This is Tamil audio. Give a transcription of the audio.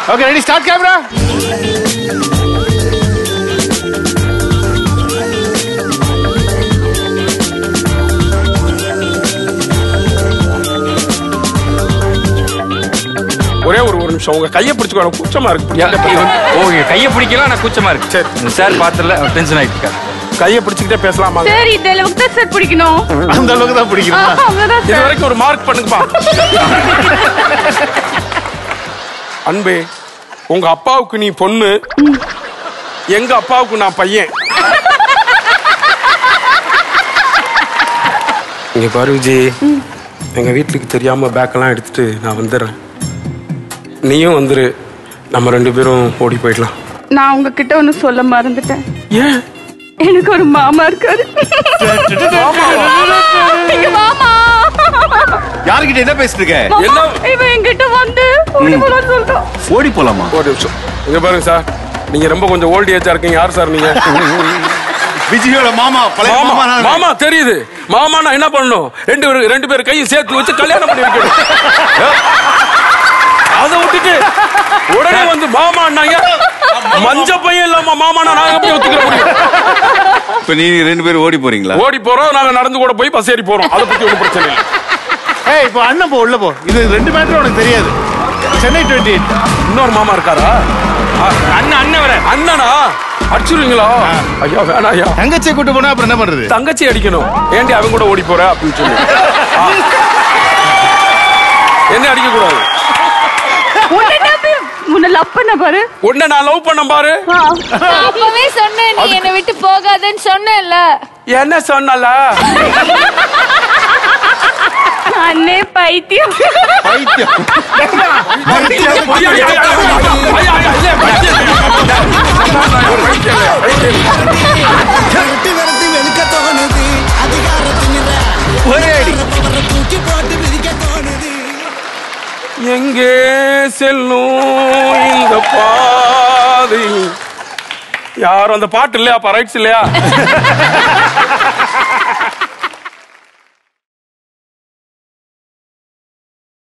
ஓகே ரெடி ஸ்டார்ட் கேமரா ஒரே ஒரு ஒரு நிமிஷம் உங்க கையை பிடிச்சுக்கோ எனக்கு கூச்சமா இருக்கு ஓகே கையை பிடிக்கலாம் நான் கூச்சமா இருக்கு சரி சார் பாத்துல டென்ஷன் ஆயிட்டு இருக்காரு கையை பிடிச்சுக்கிட்டே பேசலாமா சரி இந்த அளவுக்கு தான் சார் பிடிக்கணும் அந்த அளவுக்கு தான் பிடிக்கணும் ஆ, அவ்வளவுதான் இது சார் வரைக்கும் ஒரு மார்க் பண்ணுங்கப்பா அன்பே உங்க அப்பாவுக்கு நீ பொண்ணு எங்க அப்பாவுக்கு நான் பையன் இங்க பாரு விஜய் எங்க வீட்டுக்கு தெரியாம பேக்கெல்லாம் எடுத்துட்டு நான் வந்துடுறேன் நீயும் வந்துரு நம்ம ரெண்டு பேரும் ஓடி போயிடலாம் நான் உங்ககிட்ட ஒண்ணு சொல்ல மறந்துட்டேன் ஏன் எனக்கு ஒரு மாமா இருக்காரு இங்க மாமா யாருக்கிட்ட என்ன பேசிட்டு இருக்க மாமா, இவன் என்கிட்ட வந்து ஓடி போலான்னு சொல்லிட்டான் ஓடி போலாமா ஒரு நிமிஷம் இங்க பாருங்க சார் நீங்க ரொம்ப கொஞ்சம் ஓல்ட் ஏஜா இருக்கீங்க யார் சார் நீங்க விஜயோட மாமா பழைய மாமா மாமா நானு. மாமா தெரியுது மாமா நான் என்ன பண்ணணும் ரெண்டு பேரும் ரெண்டு பேரும் கையும் சேர்த்து வச்சு கல்யாணம் பண்ணி வைக்கணும் அதை விட்டுட்டு உடனே வந்து மாமா மஞ்ச பையன் இல்லாம மாமா நான் எப்படி ஒத்துக்கிற முடியும் இப்ப நீ ரெண்டு பேரும் ஓடி போறீங்களா ஓடி போறோம் நாங்க நடந்து கூட போய் பஸ் ஏறி போறோம் அதை பத்தி ஒன்றும் பிரச்சனை இல்லை ஏய் இப்போ அண்ணன் போ உள்ள போ இது ரெண்டு மேட்டர் உனக்கு தெரியாது சென்னை டுவெண்ட்டி எயிட் இன்னொரு மாமா இருக்காரா அண்ணன் அண்ணன் வர அண்ணனா அடிச்சிருவீங்களா ஐயா வேணாம் ஐயா தங்கச்சியை கூட்டு போனா அப்புறம் என்ன பண்றது தங்கச்சி அடிக்கணும் ஏண்டி அவன் கூட ஓடி போற அப்படின்னு சொல்லி ஆ. என்ன அடிக்க கூடாது உன்னை நம்பி உன்னை லவ் பண்ண பாரு உன்னை நான் லவ் பண்ண பாரு ஆ. நான் அப்பவே சொன்னேன் நீ என்னை விட்டு போகாதன்னு சொன்னேன்ல என்ன சொன்னல அண்ணே பைத்தியம் பைத்தியம் விரட்டி விரட்டி வெளுக்க தோணுது அதிகாரத்தினிற ஒரே அடி தூக்கி போட்டு விதிக்க தோணுது எங்கே செல்லும் இந்த பாதை யாரும் அந்த பாட்டு இல்லையா ரைட்ஸ் இல்லையா